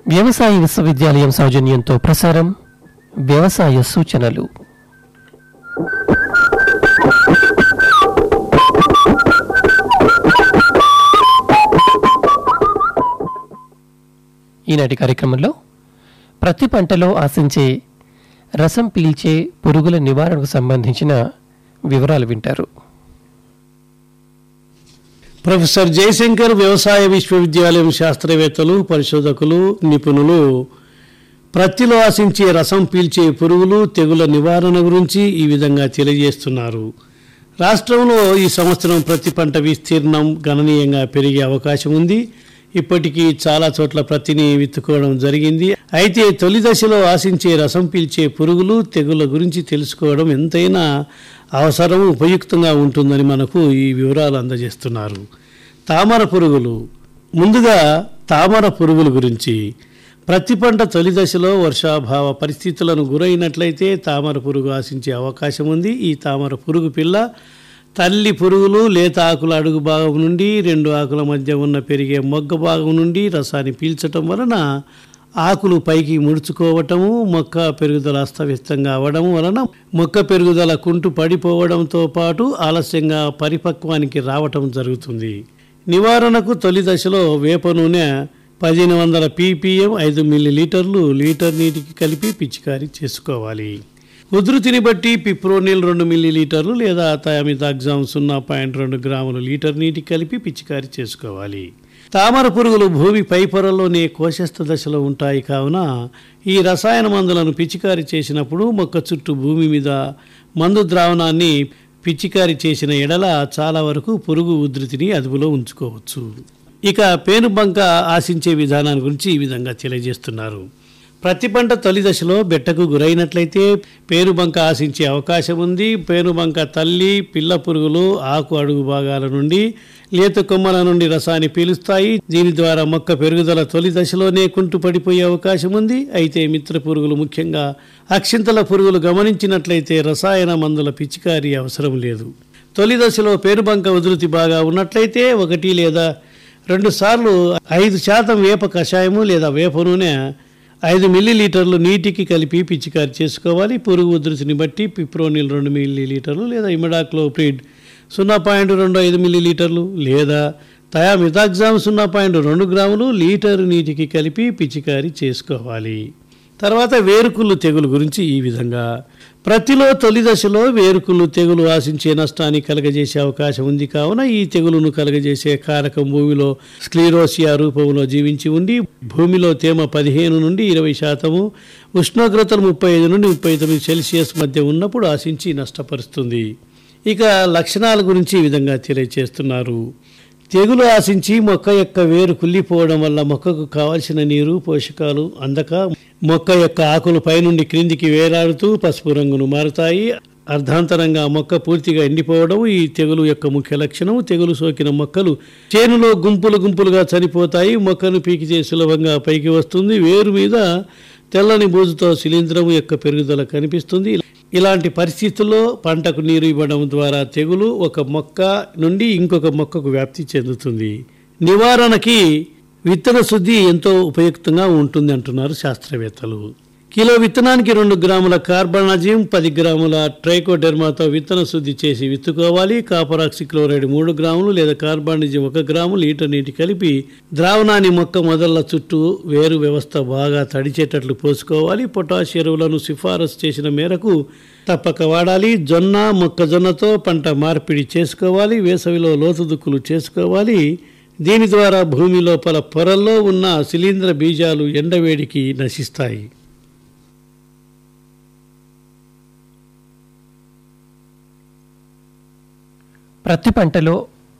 వ్యవసాయ విశ్వవిద్యాలయం సౌజన్యంతో ప్రసారం వ్యవసాయ సూచనలు ఈనాటి కార్యక్రమంలో ప్రతి పంటలో ఆశించే రసం పీల్చే పురుగుల నివారణకు సంబంధించిన వివరాలు వింటారు ప్రొఫెసర్ జయశంకర్ వ్యవసాయ విశ్వవిద్యాలయం శాస్త్రవేత్తలు పరిశోధకులు నిపుణులు ప్రత్తిలో ఆశించే రసం పీల్చే పురుగులు తెగుల నివారణ గురించి ఈ విధంగా తెలియజేస్తున్నారు రాష్ట్రంలో ఈ సంవత్సరం ప్రతి పంట విస్తీర్ణం గణనీయంగా పెరిగే అవకాశం ఉంది ఇప్పటికీ చాలా చోట్ల ప్రతిని విత్తుకోవడం జరిగింది అయితే తొలి దశలో ఆశించే రసం పీల్చే పురుగులు తెగుల గురించి తెలుసుకోవడం ఎంతైనా అవసరం ఉపయుక్తంగా ఉంటుందని మనకు ఈ వివరాలు అందజేస్తున్నారు తామర పురుగులు ముందుగా తామర పురుగుల గురించి ప్రతి పంట తొలి దశలో వర్షాభావ పరిస్థితులను గురైనట్లయితే తామర పురుగు ఆశించే అవకాశం ఉంది ఈ తామర పురుగు పిల్ల తల్లి పురుగులు లేత ఆకుల అడుగు భాగం నుండి రెండు ఆకుల మధ్య ఉన్న పెరిగే మొగ్గ భాగం నుండి రసాన్ని పీల్చటం వలన ఆకులు పైకి ముడుచుకోవటము మొక్క పెరుగుదల అస్తవ్యస్తంగా అవ్వడం వలన మొక్క పెరుగుదల కుంటు పడిపోవడంతో పాటు ఆలస్యంగా పరిపక్వానికి రావటం జరుగుతుంది నివారణకు తొలి దశలో వేప నూనె పదిహేను వందల పీపీఎం ఐదు మిల్లీ లీటర్లు లీటర్ నీటికి కలిపి పిచికారీ చేసుకోవాలి ఉధృతిని బట్టి పిప్రోనిల్ రెండు మిల్లీ లీటర్లు లేదా థయామితాగ్జామ్ సున్నా పాయింట్ రెండు గ్రాములు లీటర్ నీటికి కలిపి పిచికారీ చేసుకోవాలి తామర పురుగులు భూమి పై పొరల్లోనే కోశస్థ దశలో ఉంటాయి కావున ఈ రసాయన మందులను పిచికారీ చేసినప్పుడు మొక్క చుట్టూ భూమి మీద మందు ద్రావణాన్ని పిచికారీ చేసిన ఎడల చాలా వరకు పురుగు ఉధృతిని అదుపులో ఉంచుకోవచ్చు ఇక పేనుబంక ఆశించే విధానాన్ని గురించి ఈ విధంగా తెలియజేస్తున్నారు ప్రతి పంట తొలి దశలో బెట్టకు గురైనట్లయితే పేనుబంక ఆశించే అవకాశం ఉంది పేనుబంక తల్లి పిల్ల పురుగులు ఆకు అడుగు భాగాల నుండి లేత కొమ్మల నుండి రసాన్ని పీలుస్తాయి దీని ద్వారా మొక్క పెరుగుదల తొలి దశలోనే కుంటు పడిపోయే అవకాశం ఉంది అయితే మిత్ర పురుగులు ముఖ్యంగా అక్షింతల పురుగులు గమనించినట్లయితే రసాయన మందుల పిచికారీ అవసరం లేదు తొలి దశలో పేరుబంక ఉధృతి బాగా ఉన్నట్లయితే ఒకటి లేదా రెండు సార్లు ఐదు శాతం వేప కషాయము లేదా వేప నూనె ఐదు మిల్లీ లీటర్లు నీటికి కలిపి పిచికారి చేసుకోవాలి పురుగు ఉధృతిని బట్టి పిప్రోనిల్ రెండు మిల్లీ లీటర్లు లేదా ఇమిడాక్లోప్రిడ్ సున్నా పాయింట్ రెండు ఐదు మిల్లీ లీటర్లు లేదా థయామిథాగ్జామ్ సున్నా పాయింట్ రెండు గ్రాములు లీటర్ నీటికి కలిపి పిచికారి చేసుకోవాలి తర్వాత వేరుకుళ్ళు తెగులు గురించి ఈ విధంగా ప్రతిలో తొలి దశలో వేరుకుళ్ళు తెగులు ఆశించే నష్టాన్ని కలగజేసే అవకాశం ఉంది కావున ఈ తెగులును కలగజేసే కారకం భూమిలో స్క్లీరోసియా రూపంలో జీవించి ఉండి భూమిలో తేమ పదిహేను నుండి ఇరవై శాతము ఉష్ణోగ్రతలు ముప్పై ఐదు నుండి ముప్పై తొమ్మిది సెల్సియస్ మధ్య ఉన్నప్పుడు ఆశించి నష్టపరుస్తుంది ఇక లక్షణాల గురించి ఈ విధంగా తెలియజేస్తున్నారు తెగులు ఆశించి మొక్క యొక్క వేరు కుళ్ళిపోవడం వల్ల మొక్కకు కావలసిన నీరు పోషకాలు అందక మొక్క యొక్క ఆకులు పైనుండి క్రిందికి వేలాడుతూ పసుపు రంగును మారుతాయి అర్ధాంతరంగా మొక్క పూర్తిగా ఎండిపోవడం ఈ తెగులు యొక్క ముఖ్య లక్షణం తెగులు సోకిన మొక్కలు చేనులో గుంపులు గుంపులుగా చనిపోతాయి మొక్కను పీకితే సులభంగా పైకి వస్తుంది వేరు మీద తెల్లని బూజుతో శిలీంధ్రము యొక్క పెరుగుదల కనిపిస్తుంది ఇలాంటి పరిస్థితుల్లో పంటకు నీరు ఇవ్వడం ద్వారా తెగులు ఒక మొక్క నుండి ఇంకొక మొక్కకు వ్యాప్తి చెందుతుంది నివారణకి విత్తన శుద్ధి ఎంతో ఉపయుక్తంగా ఉంటుంది అంటున్నారు శాస్త్రవేత్తలు కిలో విత్తనానికి రెండు గ్రాముల కార్బనాజియం పది గ్రాముల ట్రైకోడెర్మాతో విత్తన శుద్ధి చేసి విత్తుకోవాలి కాపరాక్సి క్లోరైడ్ మూడు గ్రాములు లేదా కార్బానిజియం ఒక గ్రాము లీటర్ నీటి కలిపి ద్రావణాన్ని మొక్క మొదళ్ల చుట్టూ వేరు వ్యవస్థ బాగా తడిచేటట్లు పోసుకోవాలి పొటాష్ ఎరువులను సిఫారసు చేసిన మేరకు తప్పక వాడాలి జొన్న మొక్కజొన్నతో పంట మార్పిడి చేసుకోవాలి వేసవిలో లోతు దుక్కులు చేసుకోవాలి దీని ద్వారా భూమి లోపల పొరల్లో ఉన్న శిలీంద్ర బీజాలు ఎండవేడికి నశిస్తాయి ప్రతి పంటలో